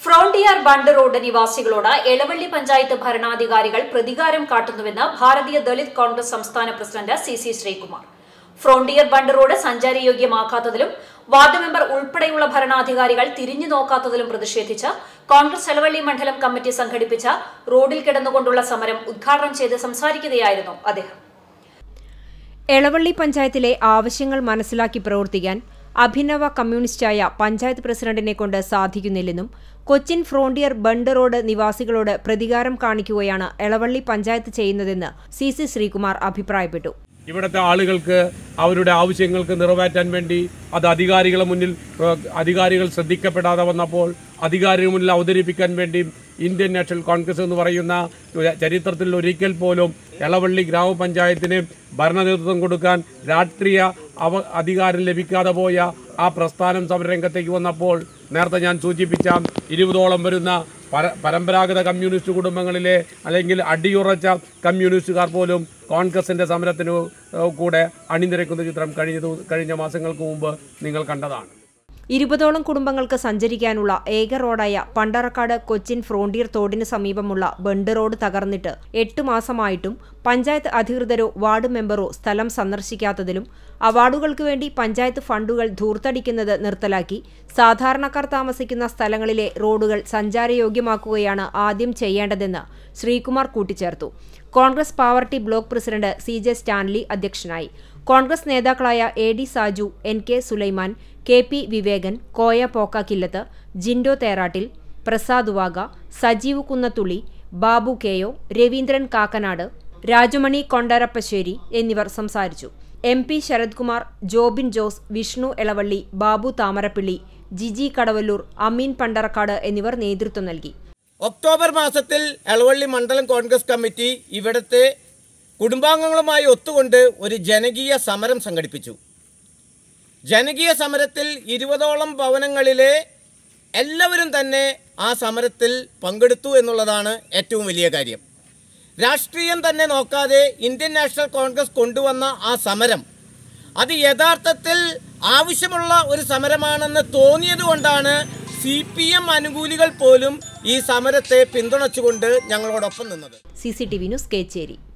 frontier bund road നിവാസികളോട് എളവള്ളി പഞ്ചായത്ത് ഭരണാധികാരികൾ പ്രതികാരം കാട്ടുന്നുവെന്ന് ഭാരതീയ ദളിത് കോൺഗ്രസ് സംസ്ഥാന president C C Sreekumar frontier bund road സഞ്ചാരയോഗ്യമാക്കാത്തതിലും വാർഡ് മെമ്പർ ഉൾപ്പെടെയുള്ള ഭരണാധികാരികൾ തിരിഞ്ഞു നോക്കാത്തതിലും പ്രതിഷേധിച്ച് കോൺഗ്രസ് എളവള്ളി മണ്ഡലം കമ്മിറ്റി സംഘടിപ്പിച്ച റോഡിൽ കിടന്നുകൊണ്ടുള്ള സമരം ഉദ്ഘാടനം ചെയ്ത് സംസാരിക്കുകയായിരുന്നു അദ്ദേഹം എളവള്ളി പഞ്ചായത്തിലെ ആവശ്യങ്ങൾ മനസ്സിലാക്കി പ്രവർത്തിക്കാൻ അഭിനവ കമ്മ്യൂണിസ്റ്റായ പഞ്ചായത്ത് പ്രസിഡന്റിനെ കൊണ്ട് സാധിക്കുന്നില്ലെന്നും കൊച്ചിൻ ഫ്രോണ്ടിയർ ബണ്ട് റോഡ് നിവാസികളോട് പ്രതികാരം കാണിക്കുകയാണ് എളവള്ളി പഞ്ചായത്ത് ചെയ്യുന്നതെന്ന് സി സി ശ്രീകുമാർ അഭിപ്രായപ്പെട്ടു ഇവിടുത്തെ ആളുകൾക്ക് അവരുടെ ആവശ്യങ്ങൾക്ക് നിറവേറ്റാൻ വേണ്ടി അത് അധികാരികളെ മുന്നിൽ ഏഹ്, അധികാരികൾ ശ്രദ്ധിക്കപ്പെടാതെ വന്നപ്പോൾ അധികാരികൾ മുന്നിൽ അവതരിപ്പിക്കാൻ വേണ്ടി ഇന്ത്യൻ നാഷണൽ കോൺഗ്രസ് എന്ന് പറയുന്ന ചരിത്രത്തിൽ ഒരിക്കൽ പോലും എളവള്ളി ഗ്രാമപഞ്ചായത്തിന് ഭരണനേതൃത്വം കൊടുക്കാൻ രാഷ്ട്രീയ അവ അധികാരം ലഭിക്കാതെ പോയ ആ പ്രസ്ഥാനം സമരരംഗത്തേക്ക് വന്നപ്പോൾ നേരത്തെ ഞാൻ സൂചിപ്പിച്ച ഇരുപതോളം വരുന്ന പര പരമ്പരാഗത കമ്മ്യൂണിസ്റ്റ് കുടുംബങ്ങളിലെ അല്ലെങ്കിൽ അടിയുറച്ച കമ്മ്യൂണിസ്റ്റുകാർ പോലും കോൺഗ്രസിൻ്റെ സമരത്തിനു ഏഹ്, കൂടെ അണിനിരക്കുന്ന ചിത്രം കഴിഞ്ഞ ദിവ- കഴിഞ്ഞ മാസങ്ങൾക്ക് മുമ്പ് നിങ്ങൾ കണ്ടതാണ് ഇരുപതോളം കുടുംബങ്ങൾക്ക് സഞ്ചരിക്കാനുള്ള ഏക റോഡായ പണ്ടറക്കാട് കൊച്ചിൻ ഫ്രോണ്ടിയർ തോടിന് സമീപമുള്ള ബണ്ട് റോഡ് തകർന്നിട്ട് എട്ട് മാസമായിട്ടും പഞ്ചായത്ത് അധികൃതരോ വാർഡ് മെമ്പറോ സ്ഥലം സന്ദർശിക്കാത്തതിലും അവാർഡുകൾക്ക് വേണ്ടി പഞ്ചായത്ത് ഫണ്ടുകൾ ധൂർത്തടിക്കുന്നത് നിർത്തലാക്കി സാധാരണക്കാർ താമസിക്കുന്ന സ്ഥലങ്ങളിലെ റോഡുകൾ സഞ്ചാരയോഗ്യമാക്കുകയാണ് ആദ്യം ചെയ്യേണ്ടതെന്ന് ശ്രീകുമാർ കൂട്ടിച്ചേർത്തു Congress Pavaratty block president C J Stanley അധ്യക്ഷനായി കോൺഗ്രസ് നേതാക്കളായ A D Saju N K Sulaiman K P Vivekan Koya Pokkakkillath Jindo Therattil Prasad Vaga Sajeev Kunnathully Babu കെയോ രവീന്ദ്രൻ കാക്കനാട് രാജമണി കൊണ്ടരപ്പശ്ശേരി എന്നിവർ സംസാരിച്ചു എം പി ശരത്കുമാർ ജോബിൻ ജോസ് വിഷ്ണു എളവള്ളി ബാബു താമരപ്പിള്ളി ജിജി കടവല്ലൂർ അമീൻ പണ്ടറക്കാട് എന്നിവർ നേതൃത്വം നൽകി ഒക്ടോബർ മാസത്തിൽ എളവള്ളി മണ്ഡലം കോൺഗ്രസ് കമ്മിറ്റി ഇവിടുത്തെ കുടുംബാംഗങ്ങളുമായി ഒത്തുകൊണ്ട് ഒരു ജനകീയ സമരം സംഘടിപ്പിച്ചു ജനകീയ സമരത്തിൽ ഇരുപതോളം ഭവനങ്ങളിലെ എല്ലാവരും തന്നെ ആ സമരത്തിൽ പങ്കെടുത്തു എന്നുള്ളതാണ് ഏറ്റവും വലിയ കാര്യം രാഷ്ട്രീയം തന്നെ നോക്കാതെ ഇന്ത്യൻ നാഷണൽ കോൺഗ്രസ് കൊണ്ടുവന്ന ആ സമരം അത് യഥാർത്ഥത്തിൽ ആവശ്യമുള്ള ഒരു സമരമാണെന്ന് തോന്നിയതുകൊണ്ടാണ് സി പി എം അനുകൂലികൾ പോലും ഈ സമരത്തെ പിന്തുണച്ചുകൊണ്ട് ഞങ്ങളോടൊപ്പം നിന്നത് C C T V news Kecheri